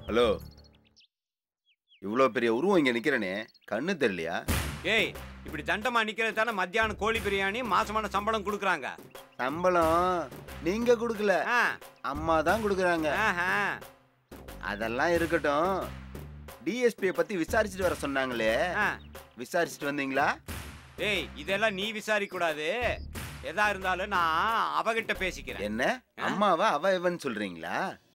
Hello இவ்வளோ பெரிய உருவம் இங்கே நிற்கிறனே கண்ணு தெரியலையா ஏய் இப்படி தண்டமா நிக்கிறது தானே மத்தியானம் கோழி பிரியாணி மாசமான சம்பளம் கொடுக்குறாங்க சம்பளம் நீங்க கொடுக்கல ஆ, அம்மா தான் கொடுக்குறாங்க ஆஹா. அதெல்லாம் இருக்கட்டும் டிஎஸ்பியை பத்தி விசாரிச்சுட்டு வர சொன்னாங்களே ஆ. விசாரிச்சுட்டு வந்தீங்களா ஏய் இதெல்லாம் நீ விசாரிக்க கூடாது எதா இருந்தாலும் நான் அவகிட்ட பேசிக்கிறேன் என்ன அம்மாவா அவ இவன் சொல்றீங்களா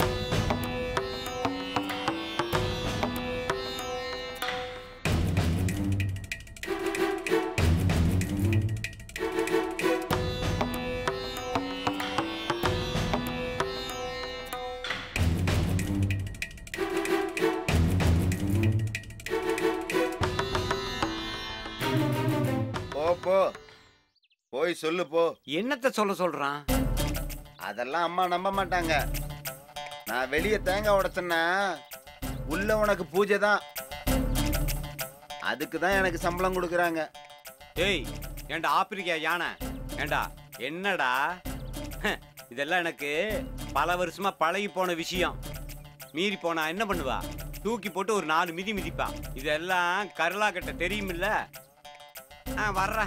போ போ போய் சொல்லு போ என்னத்த சொல்ல சொல்றான் அதெல்லாம் அம்மா நம்ப மாட்டாங்க நான் வெளியே தேங்காய் உடைச்சேன்னா உள்ள உனக்கு பூஜை தான் அதுக்கு தான் எனக்கு சம்பளம் கொடுக்குறாங்க ஏய் ஏண்டா ஆப்பிரிக்கா யானை ஏண்டா என்னடா ஹ், இதெல்லாம் எனக்கு பல வருஷமா பழகி போன விஷயம் மீறி போனா என்ன பண்ணுவா தூக்கி போட்டு ஒரு நாலு மிதி மிதிப்பா இதெல்லாம் கருளா கட்ட தெரியுமில்ல ஆ வர்றேன்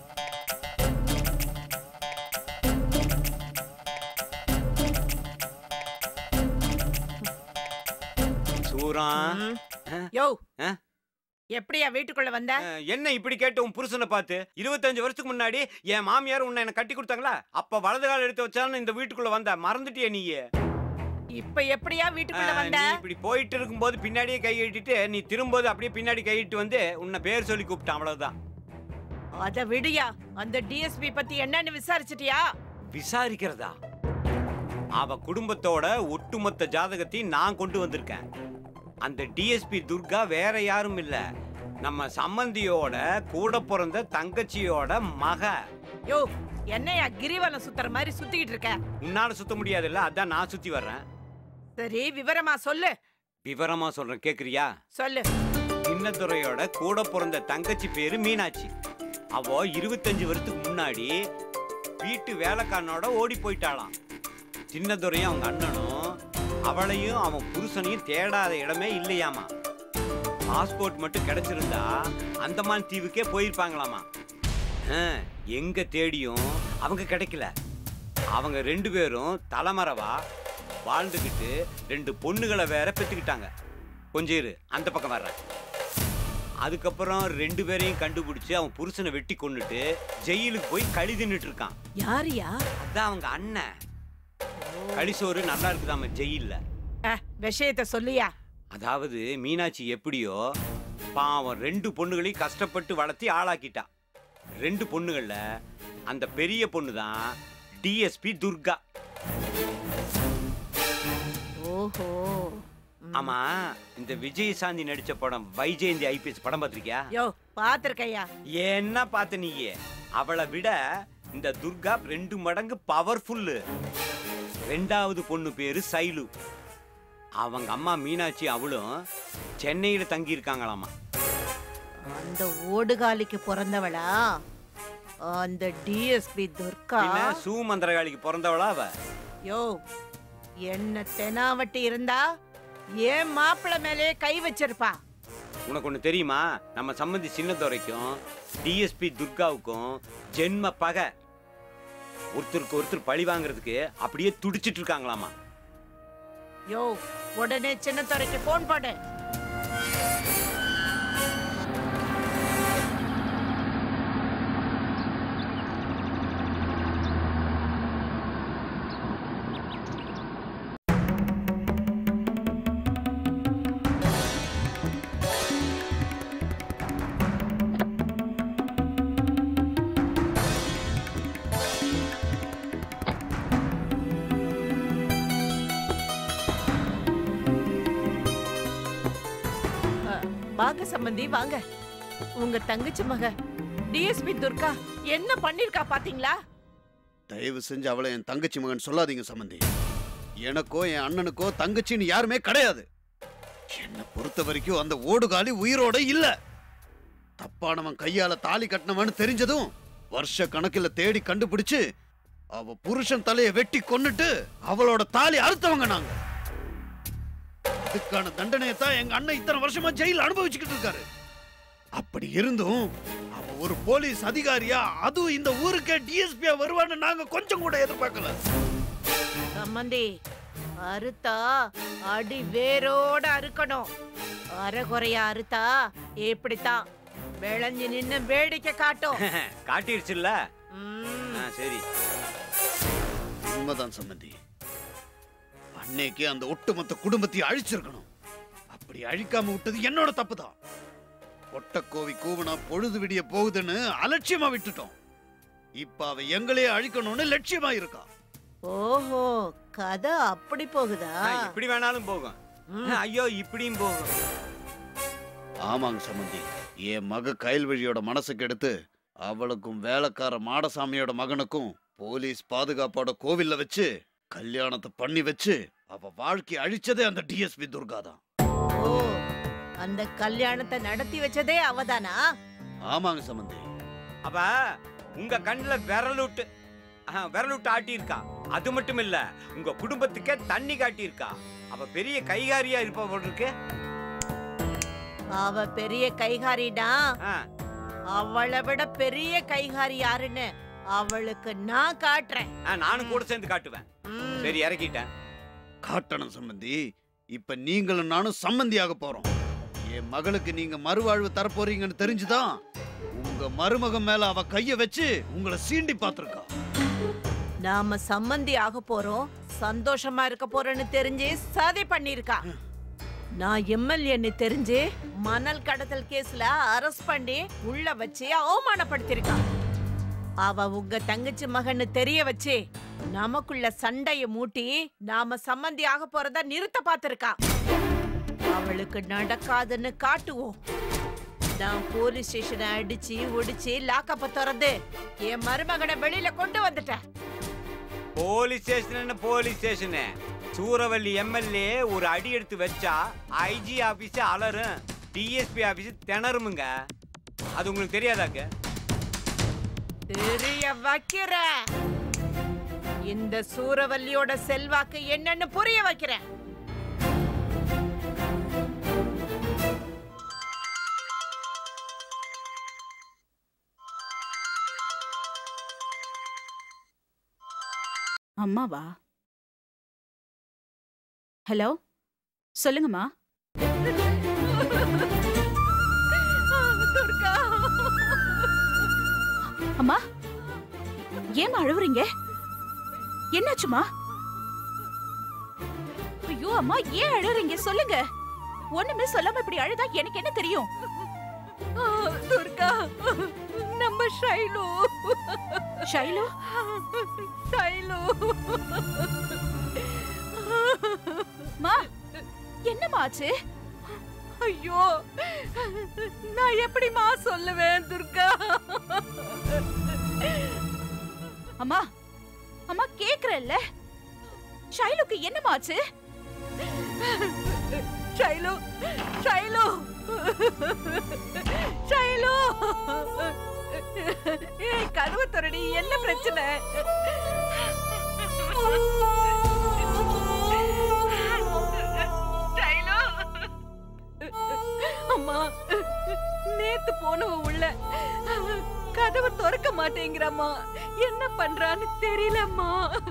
சூரம் யோ ஆ? எப்படியா வீட்டுக்குள்ள வந்த அஹ், என்ன இப்படி கேட்டு உன் புருஷனை பார்த்து இருபத்தஞ்சு வருஷத்துக்கு முன்னாடி என் மாமியார் உன்னை என்ன கட்டி கொடுத்தாங்களா அப்ப வலது கால் எடுத்து வச்சாலும் இந்த வீட்டுக்குள்ள வந்த மறந்துட்டிய நீ இப்ப எப்படியா வீட்டுக்குள்ள வந்த நீ இப்படி போயிட்டு இருக்கும்போது பின்னாடியே கை கட்டிட்டு நீ திரும்போது அப்படியே பின்னாடி கையிட்டு வந்து உன்னை பேர் சொல்லி கூப்பிட்டான் அவ்வளவுதான் அத விடுயா அந்த டிஎஸ்பி பத்தி என்னன்னு விசாரிச்சிட்டியா விசாரிக்கிறதா அவ குடும்பத்தோட ஒட்டுமொத்த ஜாதகத்தையும் நான் கொண்டு வந்திருக்கேன் அந்த டிஎஸ்பி துர்கா வேற யாரும் இல்ல நம்ம சம்மந்தியோட கூட பிறந்த தங்கச்சியோட மக யோ என்னையா கிரிவலம் சுத்துற மாதிரி சுத்திக்கிட்டு இருக்க உன்னால சுத்த முடியாதுல்ல அதான் நான் சுத்தி வர்றேன் சரி விவரமா சொல்லு விவரமா சொல்றேன் கேக்குறியா சொல்லு சின்னத்துறையோட கூட பிறந்த தங்கச்சி பேரு மீனாட்சி அவ இருபத்தஞ்சு வருஷத்துக்கு முன்னாடி வீட்டு வேலைக்காரனோட ஓடி போயிட்டாளாம் சின்னதுரையும் அவங்க அண்ணனும் அவளையும் அவன் புருஷனையும் தேடாத இடமே இல்லையாமா பாஸ்போர்ட் மட்டும் கிடைச்சிருந்தா அந்தமான் தீவுக்கே போயிருப்பாங்களாமா ஆ, எங்க தேடியும் அவங்க கிடைக்கல அவங்க ரெண்டு பேரும் தலைமறைவா வாழ்ந்துக்கிட்டு ரெண்டு பொண்ணுகளை வேற பெத்துக்கிட்டாங்க கொஞ்சம் இரு அந்த பக்கம் வர்றேன் அதுக்கப்புறம் ரெண்டு பேரையும் கண்டுபிடிச்சு அவன் புருஷனை வெட்டி கொன்னுட்டு ஜெயிலுக்கு போய் களி தின்னுட்டு இருக்கான் யாரியா அதான் அவங்க அண்ணன் களிசோறு நல்லா இருக்குதாம ஜெயில்ல அஹ், விஷயத்த சொல்லியா அதாவது மீனாட்சி எப்படியோ பாவம் ரெண்டு பொண்ணுகளையும் கஷ்டப்பட்டு வளர்த்தி ஆளாக்கிட்டா ரெண்டு பொண்ணுகள்ல அந்த பெரிய பொண்ணு தான் டிஎஸ்பி துர்கா ஓஹோ ம். ஆமா இந்த விஜயசாந்தி நடிச்ச படம் வைஜெயந்தி ஐபிஎஸ் படம் பார்த்திருக்கியா யோ பாத்திருக்கையா என்ன பார்த்த நீயே அவளை விட இந்த துர்கா ரெண்டு மடங்கு பவர்ஃபுல்லு ரெண்டாவது பொண்ணு பேரு சைலு அவங்க அம்மா மீனாட்சி அவளும் சென்னையில தங்கி இருக்காங்களாமா அந்த ஓடுகாலிக்கு பிறந்தவளா அந்த டிஎஸ்பி துர்கா பின்ன சூ மந்திரகாளிக்கு பிறந்தவளா அவ யோ என்ன தெனாவட்டி இருந்தா ஏன் மாப்பிள்ளை மேலே கை வச்சிருப்பா உனக்கு ஒண்ணு தெரியுமா நம்ம சம்மந்தி சின்னத்துறைக்கும் டிஎஸ்பி துர்காவுக்கும் ஜென்ம பகை ஒருத்தருக்கு ஒருத்தர் பழி வாங்குறதுக்கு அப்படியே துடிச்சிட்டு இருக்காங்களாமா யோ உடனே சின்னத்துறைக்கு போன் போடு அஹ், வாங்க சம்பந்தி வாங்க உங்க தங்கச்சி மக டிஎஸ்பி துர்கா என்ன பண்ணிருக்கா பாத்தீங்களா தயவு செஞ்சு அவளை என் தங்கச்சி மகன் சொல்லாதீங்க சம்பந்தி எனக்கோ என் அண்ணனுக்கோ தங்கச்சின்னு யாருமே கிடையாது என்னை பொறுத்த வரைக்கும் அந்த ஓடுகாலி உயிரோட இல்ல தப்பானவன் கையால தாலி கட்டினவன்னு தெரிஞ்சதும் வருஷ கணக்கில் தேடி கண்டுபிடிச்சு அவ புருஷன் தலையை வெட்டி கொன்னுட்டு அவளோட தாலி அறுத்தவங்க நாங்க அதுக்கான தண்டனையை தான் எங்க அண்ணன் இத்தனை வருஷமா ஜெயில அனுபவிச்சுக்கிட்டு இருக்காரு அப்படி இருந்தும் அவன் ஒரு போலீஸ் அதிகாரியா அதுவும் இந்த ஊருக்கே டிஎஸ்பியா வருவான்னு நாங்க கொஞ்சம் கூட எதிர்பார்க்கல சம்மந்தி அறுத்தா அடி வேரோட அறுக்கணும் அரைகுறையா அறுத்தா இப்படித்தான் விளைஞ்சு நின்னு வேடிக்கை காட்டும் காட்டிருச்சுல்ல ம், ஆ, சரி உண்மைதான் சம்பந்தி அன்னைக்கு அந்த ஒட்டுமொத்த குடும்பத்தையும் அழிச்சிருக்கணும் அப்படி அழிக்காம விட்டது என்னோட தப்பு தான் ஒட்டக்கோவி கூவனா பொழுது விடிய போகுதுன்னு அலட்சியமா விட்டுட்டோம் இப்ப அவ எங்களையே அழிக்கணும்னு லட்சியமா இருக்கா ஓஹோ கதை அப்படி போகுதா ஆ, இப்படி வேணாலும் போகும் ஐயோ இப்படியும் போகும் ஆமாங்க சம்பந்தி என் மக கயல்வழியோட மனசுக்கு எடுத்து அவளுக்கும் வேலைக்கார மாடசாமியோட மகனுக்கும் போலீஸ் பாதுகாப்போட கோவில்ல வச்சு கல்யாணத்தை பண்ணி வச்சு அவ வாழ்க்கை அழிச்சதே அந்த டிஎஸ்பி துர்கா தான் ஓ அந்த கல்யாணத்தை நடத்தி வச்சதே அவதானா ஆமாங்க சம்பந்தி அப்ப உங்க கண்ணுல விரலுட்டு ஆ, விரலுட்டு ஆட்டியிருக்கா அது மட்டும் இல்ல உங்க குடும்பத்துக்கே தண்ணி காட்டியிருக்கா அவ பெரிய கைகாரியா இருப்பா போல இருக்கு அவ பெரிய கைகாரிடா ஆ, அவளை விட பெரிய கைகாரி யாருன்னு அவளுக்கு நான் காட்டுறேன் ஆ, நானும் கூட சேர்ந்து காட்டுவேன் ம். சரி இறக்கிட்டேன் காட்டணும் சம்பந்தி இப்ப நீங்களும் நானும் சம்பந்தியாக போறோம் என் மகளுக்கு நீங்க மறுவாழ்வு தரப்போறீங்கன்னு தெரிஞ்சுதான் உங்க மருமகன் மேல அவ கைய வச்சு உங்களை சீண்டி பார்த்திருக்கா நாம சம்மந்தி ஆக போறோம் சந்தோஷமா இருக்க போறேன்னு தெரிஞ்சு சதி பண்ணிருக்கா நான் எம்எல்ஏன்னு தெரிஞ்சு மணல் கடத்தல் கேஸ்ல அரெஸ்ட் பண்ணி உள்ள வச்சு அவமானப்படுத்திருக்கா அவ உங்க தங்கச்சி மகன்னு தெரிய வச்சு நமக்குள்ள சண்டைய மூட்டி நாம சம்மந்தி ஆக போறத நிறுத்த பார்த்திருக்கா அவளுக்கு நடக்காதுன்னு காட்டுவோம் நான் போலீஸ் ஸ்டேஷனை அடிச்சு ஒடிச்சு லாக்கப்ப திறந்து என் மருமகனை வெளியில கொண்டு வந்துட்டேன் போலீஸ் ஸ்டேஷன் என்ன போலீஸ் ஸ்டேஷனு சூரவல்லி எம்எல்ஏ ஒரு அடி எடுத்து வச்சா ஐஜி ஆபீஸ் அலறும் டிஎஸ்பி ஆபீஸ் திணறுமுங்க அது உங்களுக்கு தெரியாதாக்க தெரிய வைக்கிற இந்த சூரவல்லியோட செல்வாக்கு என்னன்னு புரிய வைக்கிறேன் அம்மாவா ஹலோ சொல்லுங்கம்மா துர்கா அம்மா ஏம்மா அழுவுறீங்க என்னாச்சுமா ஐயோ அம்மா ஏன் அழுறீங்க சொல்லுங்க ஒண்ணுமே சொல்லாம இப்படி அழுதா எனக்கு என்ன தெரியும் துர்கா நம்ம ஷைலு ஷைலு ஷைலு மா என்னம்மா ஆச்சு ஐயோ நான் எப்படிமா சொல்லுவேன் துர்கா அம்மா அம்மா கேக்குறல்ல ஷைலுக்கு என்னம்மா ஆச்சு ஷைலு ஷைலு ஷைலு ஏய் கதவு திறடி என்ன பிரச்சனை ஷைலு அம்மா நேத்து போனவ உள்ள கதவு திறக்க மாட்டேங்கிறம்மா என்ன பண்றான்னு தெரியலம்மா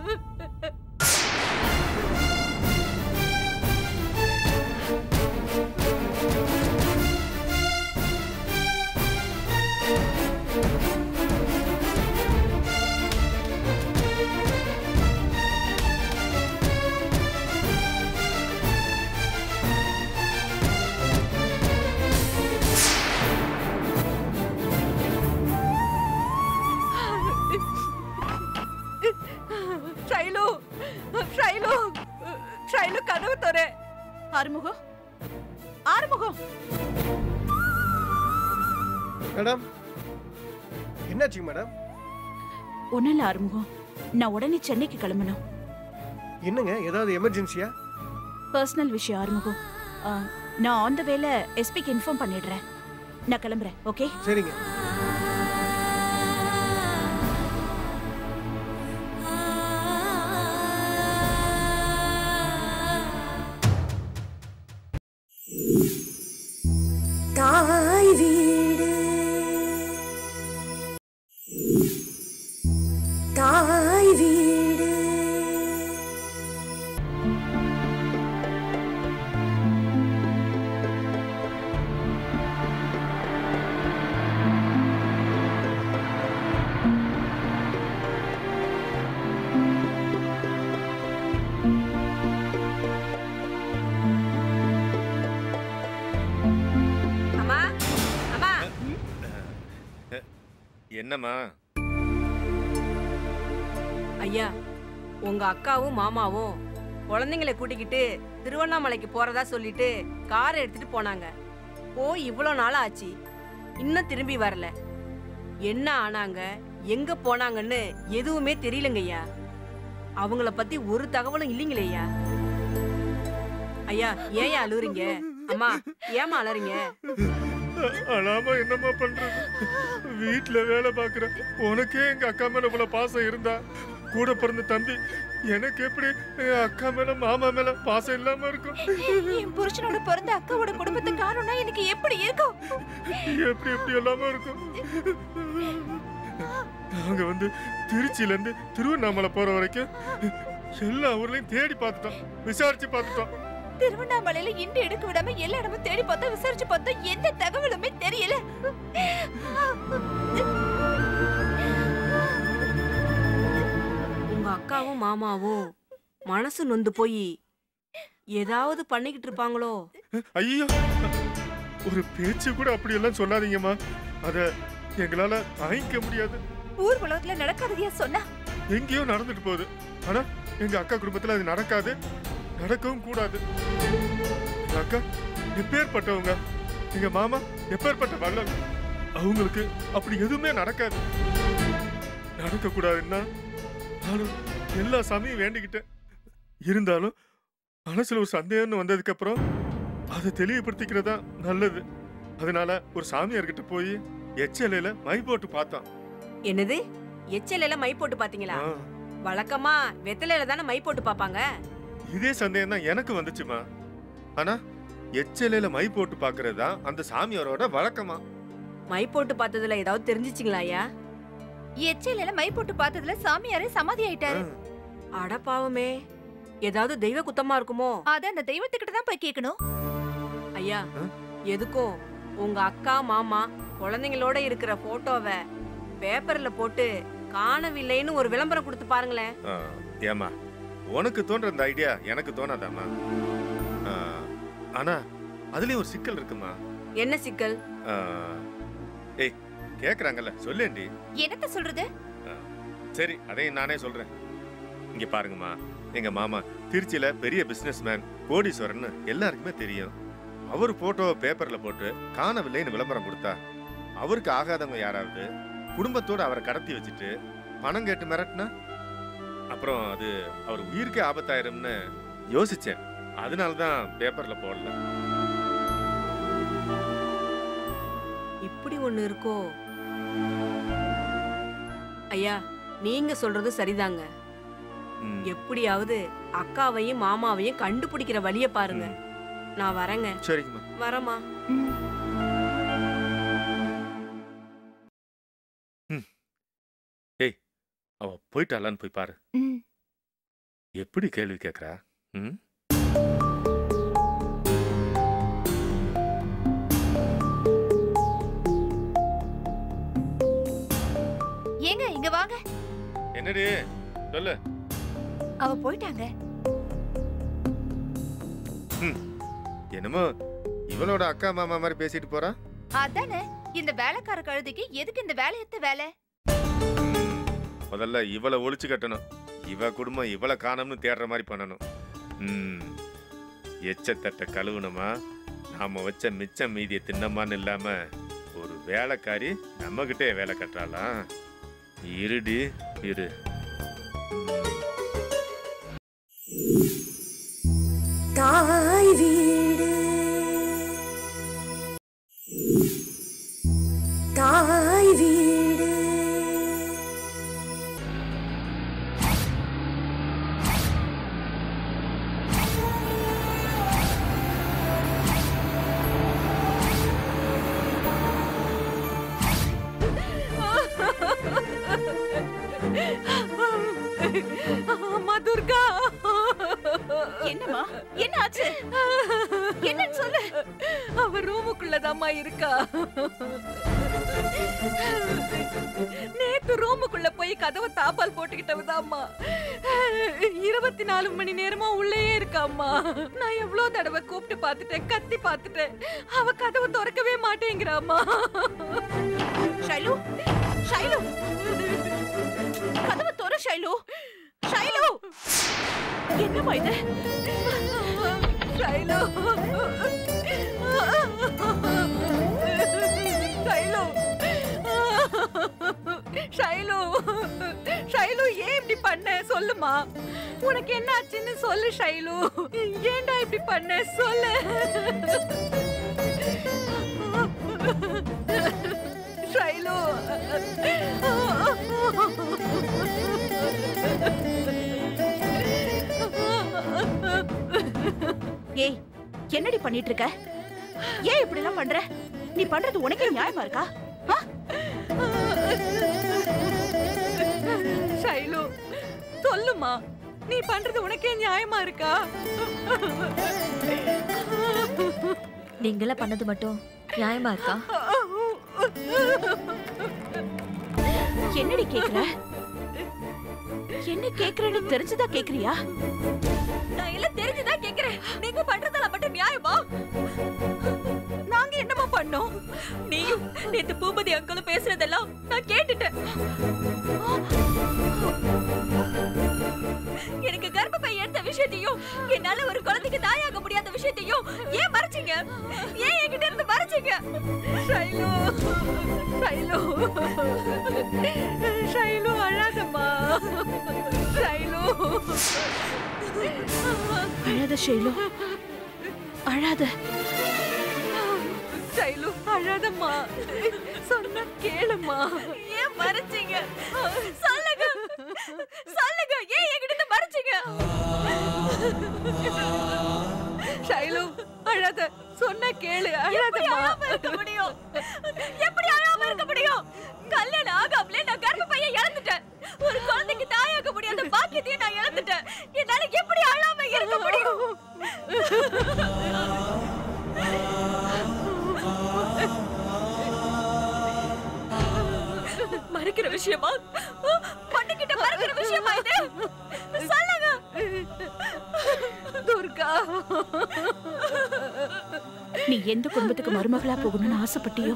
ஷைலு ஷைலு ஷைலு கதவு தர ஆறுமுகம் ஆறுமுகம் மேடம் என்னாச்சுங்க மேடம் ஒன்னும் இல்ல ஆறுமுகம் நான் உடனே சென்னைக்கு கிளம்பணும் என்னங்க ஏதாவது எமர்ஜென்சியா பர்சனல் விஷயம் ஆறுமுகம் ஆ, நான் ஆன் த வேல எஸ்பிக்கு இன்ஃபார்ம் பண்ணிடுறேன் நான் கிளம்புறேன் ஓகே சரிங்க என்னம்மா ஐயா உங்க அக்காவும் மாமாவும் குழந்தைங்களை கூட்டிக்கிட்டு திருவண்ணாமலைக்கு போறதா சொல்லிட்டு காரை எடுத்துட்டு போனாங்க போய் இவ்வளோ நாள் ஆச்சு இன்னும் திரும்பி வரல என்ன ஆனாங்க எங்க போனாங்கன்னு எதுவுமே தெரியலங்க ஐயா அவங்கள பத்தி ஒரு தகவலும் இல்லைங்களே ஐயா ஐயா ஏன் அழுவுறீங்க அம்மா ஏமா அலறீங்க அழாம என்னம்மா பண்றது வீட்டுல வேலை பாக்குற உனக்கே எங்க அக்கா மேல இவ்வளவு பாசம் இருந்தா கூட பிறந்த தம்பி எனக்கு எப்படி என் அக்கா மேல மாமா மேல பாசம் இல்லாம இருக்கும் என் புருஷனோட பிறந்த அக்காவோட குடும்பத்தை காணும்னா எனக்கு எப்படி இருக்கும் எப்படி எப்படி எல்லாமே இருக்கும் நாங்க வந்து திருச்சியில இருந்து திருவண்ணாமலை போற வரைக்கும் எல்லா ஊர்லயும் தேடி பார்த்துட்டோம் விசாரிச்சு பார்த்துட்டோம் திருவண்ணாமலையில இண்டு எடுக்க விடாம எல்லா இடமும் தேடி பார்த்தா விசாரிச்சு பார்த்தா எந்த தகவலுமே தெரியல உங்க அக்காவும் மாமாவும் மனசு நொந்து போய் ஏதாவது பண்ணிக்கிட்டு இருப்பாங்களோ ஐயோ ஒரு பேச்சு கூட அப்படி எல்லாம் சொல்லாதீங்கம்மா அத எங்களால தாங்கிக்க முடியாது ஊர் உலகத்துல நடக்காததையா சொன்னா எங்கேயோ நடந்துட்டு போகுது ஆனா எங்க அக்கா குடும்பத்துல அது நடக்காது நடக்கவும் கூடாது எங்க அக்கா எப்பேற்பட்டவங்க எங்க மாமா எப்பேற்பட்ட வள்ளல் அவங்களுக்கு அப்படி எதுவுமே நடக்காது நடக்க கூடாதுன்னா நானும் எல்லா சாமியும் வேண்டிக்கிட்டேன் இருந்தாலும் மனசுல ஒரு சந்தேகம்னு வந்ததுக்கு அப்புறம் அதை தெளிவுபடுத்திக்கிறதா நல்லது அதனால ஒரு சாமியார்கிட்ட போய் எச்சலையில மை போட்டு பார்த்தான் என்னது எச்சலையில மை போட்டு பாத்தீங்களா ஆ. வழக்கமா வெத்தலையில தானே மை போட்டு பாப்பாங்க இதே சந்தேகம் தான் எனக்கு வந்துச்சுமா ஆனா எச்சலையில மை போட்டு பாக்குறது தான் அந்த சாமியாரோட வழக்கமா மை போட்டு பார்த்ததுல ஏதாவது தெரிஞ்சிச்சிங்களா ஐயா எச்சையில மை போட்டு பார்த்ததுல சாமியாரே சமாதி ஆயிட்டாரு அட பாவமே ஏதாவது தெய்வ குத்தமா இருக்குமோ அத அந்த தெய்வத்துக்கிட்ட தான் போய் கேட்கணும் ஐயா ஆ? எதுக்கும் உங்க அக்கா மாமா குழந்தைங்களோட இருக்கிற போட்டோவை பேப்பர்ல போட்டு காணவில்லைன்னு ஒரு விளம்பரம் கொடுத்து பாருங்களேன் ஆ, ஏம்மா உனக்கு தோன்ற இந்த ஐடியா எனக்கு தோணாதாம்மா ஆ, ஆனா அதுலயும் ஒரு சிக்கல் இருக்குமா என்ன சிக்கல் ஆ, ஏய் கேக்குறாங்கல்ல சொல்லேண்டி என்னத்த சொல்றது சரி அதையும் நானே சொல்றேன் இங்க பாருங்கம்மா எங்க மாமா திருச்சியில பெரிய பிசினஸ் மேன் கோடீஸ்வரன் எல்லாருக்குமே தெரியும் அவர் போட்டோவை பேப்பர்ல போட்டு காணவில்லைன்னு விளம்பரம் கொடுத்தா அவருக்கு ஆகாதவங்க யாராவது குடும்பத்தோட அவரை கடத்தி வச்சுட்டு பணம் கேட்டு மிரட்டினா அப்புறம் அது அவர் உயிருக்கே ஆபத்தாயிரும்னு யோசிச்சேன் அதனால தான் பேப்பர்ல போடல இப்படி ஒண்ணு இருக்கோ ஐயா நீங்க சொல்றது சரிதாங்க ம், எப்படியாவது அக்காவையும் மாமாவையும் கண்டுபிடிக்கிற வழிய பாருங்க நான் வரேங்க சரிங்கம்மா வரமா அவ போயிட்டாளான்னு போய் பாரு ம். எப்படி கேள்வி கேக்குறா ம் ஏங்க இங்க வாங்க என்னடி சொல்லு அவ போயிட்டாங்க என்னமோ இவளோட அக்கா மாமா மாதிரி பேசிட்டு போறா அதானே இந்த வேலைக்கார கழுதைக்கு எதுக்கு இந்த வேலையத்த வேலை ம், முதல்ல இவளை ஒழிச்சு கட்டணும் இவ குடும்பம் இவளை காணோம்னு தேடுற மாதிரி பண்ணணும் ம் எச்சத்தட்டை கழுவுனமா நாம வச்ச மிச்சம் மீதியை தின்னமான்னு இல்லாம ஒரு வேலைக்காரி நம்மகிட்டே வேலை கட்டுறாளாம் இருடி இரு தாய் வீடு தாய் வீடு அம்மா துர்கா என்னம்மா என்ன ஆச்சு என்னன்னு சொல்லு அவ ரூமுக்குள்ளதாம்மா இருக்கா நேத்து ரூமுக்குள்ள போய் கதவை தாப்பால் போட்டுக்கிட்டவதாம்மா இருபத்தி நாலு மணி நேரமா உள்ளேயே இருக்காம்மா நான் எவ்வளவு தடவை கூப்பிட்டு பார்த்துட்டேன் கத்தி பார்த்துட்டேன் அவ கதவை திறக்கவே மாட்டேங்கிறாம்மா ஷைலு ஷைலு கதவை தோற ஷைலு ஷைலு என்னம்மா இது ஷைலு ஷைலு ஷைலு ஷைலு ஏன் இப்படி பண்ண சொல்லுமா உனக்கு என்ன ஆச்சுன்னு சொல்லு ஷைலு ஏன்டா இப்படி பண்ண சொல்லு ஷைலு ஏய் என்னடி பண்ணிட்டு இருக்க ஏன் இப்படி எல்லாம் பண்ற நீ பண்றது உனக்கே நியாயமா இருக்கா ஆ? ஷைலு சொல்லுமா நீ பண்றது உனக்கே நியாயமா இருக்கா நீங்கள பண்ணது மட்டும் நியாயமா இருக்கா என்னடி கேக்குற என்ன கேக்குறேன்னு தெரிஞ்சுதா கேக்குறியா நான் எல்லாம் தெரிஞ்சுதான் கேக்குறேன் நீங்க பண்றதெல்லாம் மட்டும் நியாயமா நாங்க என்னமா பண்ணோம் நீயும் நேத்து பூபதி அங்கிளும் பேசுறதெல்லாம் நான் கேட்டுட்டேன் எனக்கு கர்ப்பப்பை எடுத்த விஷயத்தையும் என்னால ஒரு குழந்தைக்கு தாயாக முடியாத விஷயத்தையும் ஏன் மறைச்சீங்க ஏன் என்கிட்ட இருந்து மறைச்சீங்க ஷைலு ஷைலு ஷைலு அழாதம்மா ஷைலு அழாத ஷைலு அழாத ஷைலு அழாதம்மா சொன்ன கேளுமா ஏன் மறைச்சீங்க சொல்லுங்க சொல்லுங்க ஏன் என்கிட்ட இருந்து மறைச்சீங்க ஷைலு அழாத சொன்ன கேளு எப்படி அழாதம்மா அழாம இருக்க முடியும் எப்படி அழாம இருக்க முடியும் கல்யாணம் ஆகாமலே நான் கர்ப்பப்பையை இழந்துட்டேன் ஒரு குழந்தைக்கு தாயாக முடியாத பாக்கியத்தையும் நான் இழந்துட்டேன் என்னால எப்படி அழாம இருக்க முடியும் மறைக்கிற விஷயமா பண்ணிக்கிட்ட மறைக்கிற விஷயமா இது சொல்லுங்க துர்கா நீ எந்த குடும்பத்துக்கு மருமகளா போகணும்னு ஆசைப்பட்டியோ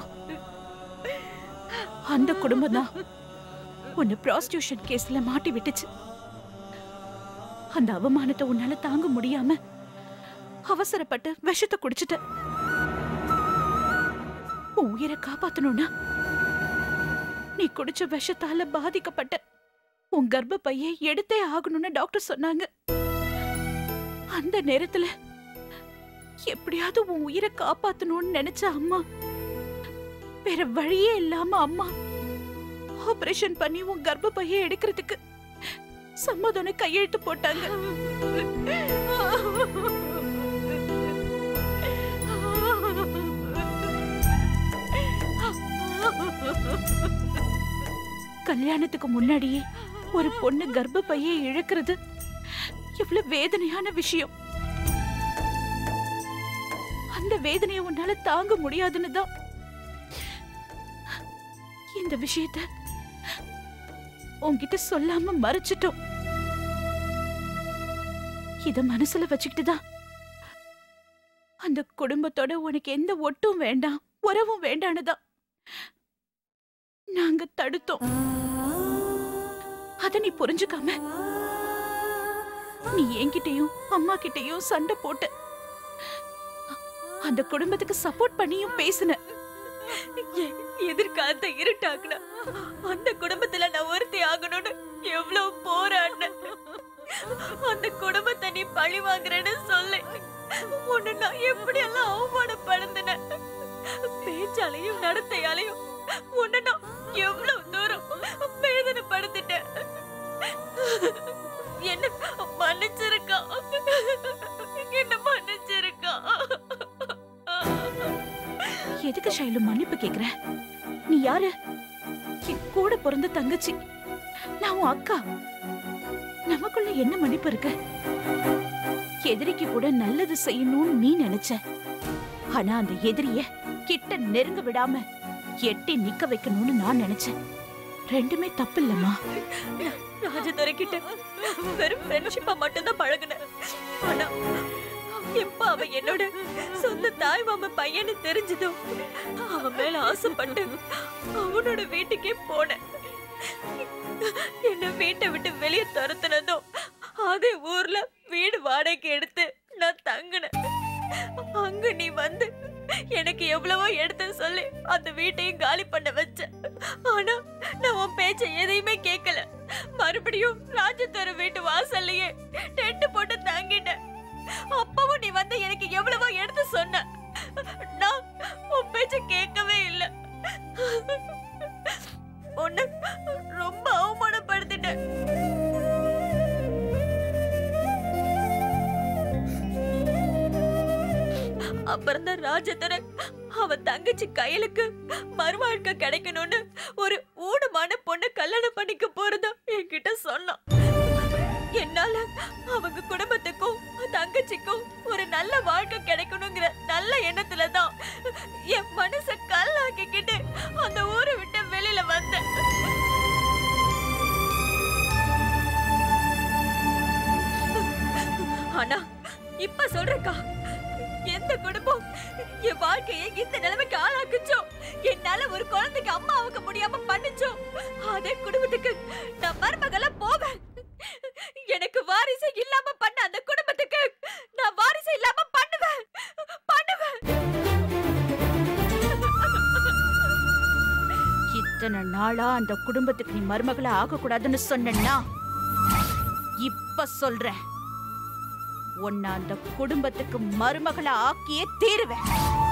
அந்த குடும்பம் தான் உன்னை ப்ராஸ்டியூஷன் கேஸ்ல மாட்டி விட்டுச்சு அந்த அவமானத்தை உன்னால தாங்க முடியாம அவசரப்பட்டு விஷத்தை குடிச்சிட்ட உன் உயிரை காப்பாத்தணும்னா நீ குடிச்ச விஷத்தால பாதிக்கப்பட்ட உன் கர்ப்பப்பையை எடுத்தே ஆகணும்னு டாக்டர் சொன்னாங்க அந்த நேரத்துல எப்படியாவது உன் உயிரை காப்பாத்தணும்னு நினைச்ச அம்மா வேற வழியே இல்லாம அம்மா ஆபரேஷன் பண்ணி உன் கர்ப்பப்பையை எடுக்கிறதுக்கு சம்மதம் கையெழுத்து போட்டாங்க கல்யாணத்துக்கு முன்னாடியே ஒரு பொண்ணு கர்ப்பப்பையை இழக்கிறது எவ்வளவு வேதனையான விஷயம் அந்த வேதனையை உன்னால தாங்க முடியாதுன்னு தான் இந்த விஷயத்த உன்கிட்ட சொல்லாம மறைச்சிட்டோம் இத மனசுல வச்சுக்கிட்டு தான் அந்த குடும்பத்தோட உனக்கு எந்த ஒட்டும் வேண்டாம் உறவும் வேண்டான்னு தான் நாங்க தடுத்தோம் அத நீ புரிஞ்சுக்காம நீ என்கிட்டயும் அம்மா கிட்டயும் சண்டை போட்ட அந்த குடும்பத்துக்கு சப்போர்ட் பண்ணியும் பேசின எ- எதிர்காலத்தை இருட்டாக்குன அந்த குடும்பத்துல நான் ஒருத்தி ஆகணும்னு எவ்வளவு போராடினேன் அந்த குடும்பத்தை நீ பழி வாங்குறேன்னு சொல்லு உன்னை நான் எப்படி எல்லாம் அவமானப்படுத்தினேன் பேச்சாலையும் நடத்தையாலையும் உன்னை நான் எவ்வளவு தூரம் வேதனைப்படுத்திட்டேன் என்ன மன்னிச்சிருக்கா என்ன மன்னிச்சிருக்கா எதுக்கு ஷைலு மன்னிப்பு கேக்குற நீ யாரு என் கூட பிறந்த தங்கச்சி நான் உன் அக்கா நமக்குள்ள என்ன மன்னிப்பு இருக்கு எதிரிக்கு கூட நல்லது செய்யணும்னு நீ நினைச்ச ஆனா அந்த எதிரிய கிட்ட நெருங்க விடாம எட்டி நிக்க வைக்கணும்னு நான் நினைச்சேன் ரெண்டுமே தப்பு இல்லம்மா ராஜதுரை கிட்ட வெறும் ஃப்ரெண்ட்ஷிப்பா மட்டும்தான் பழகுனேன் ஆனா எப்ப அவன் என்னோட சொந்த தாய் மாமன் பையன்னு தெரிஞ்சதோ அவன் மேல ஆசைப்பட்டு அவனோட வீட்டுக்கே போனேன் என்ன வீட்டை விட்டு வெளியே துரத்துனதும் அதே ஊர்ல வீடு வாடகைக்கு எடுத்து நான் தங்கினேன் அங்க நீ வந்து எனக்கு எவ்வளவோ எடுத்து சொல்லி அந்த வீட்டையும் காலி பண்ண வச்ச ஆனா நான் உன் பேச்ச எதையுமே கேட்கல மறுபடியும் ராஜத்தோர வீட்டு வாசல்லையே டென்ட் போட்டு தங்கிட்டேன் அப்பவும் நீ வந்து எனக்கு எவ்வளவோ எடுத்து சொன்ன நான் உன் பேச்ச கேட்கவே இல்லை உன்னை ரொம்ப அவமானப்படுத்திட்டேன் அப்புறம் தான் ராஜதரன் அவன் தங்கச்சி கையலுக்கு மறுவாழ்க்கை கிடைக்கணும்னு ஒரு ஊனமான பொண்ணு கல்யாணம் பண்ணிக்க போறதா என்கிட்ட சொன்னான் என்னால அவங்க குடும்பத்துக்கும் தங்கச்சிக்கும் ஒரு நல்ல வாழ்க்கை கிடைக்கணுங்கிற நல்ல எண்ணத்துல தான் என் மனச கல்லாக்கிக்கிட்டு அந்த ஊரை விட்டு வெளியில வந்தேன் ஆனா இப்ப சொல்றேக்கா எந்த குடும்பம் என் வாழ்க்கையை இந்த நிலைமைக்கு ஆளாக்குச்சோ என்னால ஒரு குழந்தைக்கு அம்மா ஆக முடியாம பண்ணுச்சோ அதே குடும்பத்துக்கு நான் மருமகள போவேன் எனக்கு வாரிசு இல்லாம பண்ண அந்த குடும்பத்துக்கு நான் வாரிசு இல்லாம பண்ணுவேன் பண்ணுவேன் இத்தனை நாளா அந்த குடும்பத்துக்கு நீ மருமகளா ஆகக்கூடாதுன்னு சொன்னா இப்ப சொல்றேன் உன்னை அந்த குடும்பத்துக்கு மருமகளா ஆக்கியே தீருவேன்